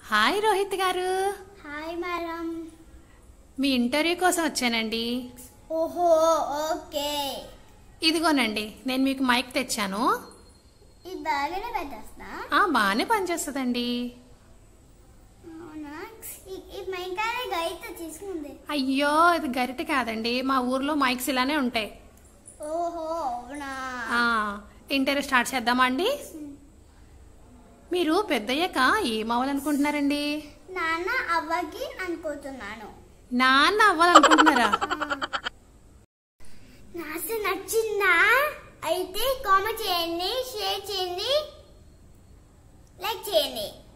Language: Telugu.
హాయ్ రోహిత్ గారు హాయ్ మేడం మీ ఇంటర్వ్యూ కోసం వచ్చానండి ఓహో ఓకే ఇదిగోనండి నేను మీకు మైక్ తెచ్చాను ఇది బాగానే పెట్టేస్తా ఆ బాగానే పనిచేస్తుందండి అవునా ఈ- ఈ మైకానే గైతో తీసుకుంది అయ్యో ఇది గరిటె కాదండి మా ఊర్లో మైక్స్ ఇలానే ఉంటాయి ఓహో అవునా ఆ, ఇంటర్వ్యూ స్టార్ట్ చేద్దామా అండి మీరు పెద్దయ్యాక ఏం అవ్వాలనుకుంటున్నారండి నాన్న అవ్వకి అనుకుంటున్నాను నాన్న అవ్వాలనుకుంటున్నారా నాకు నచ్చిందా అయితే కామెంట్ చేయండి షేర్ చేయండి లైక్ చేయండి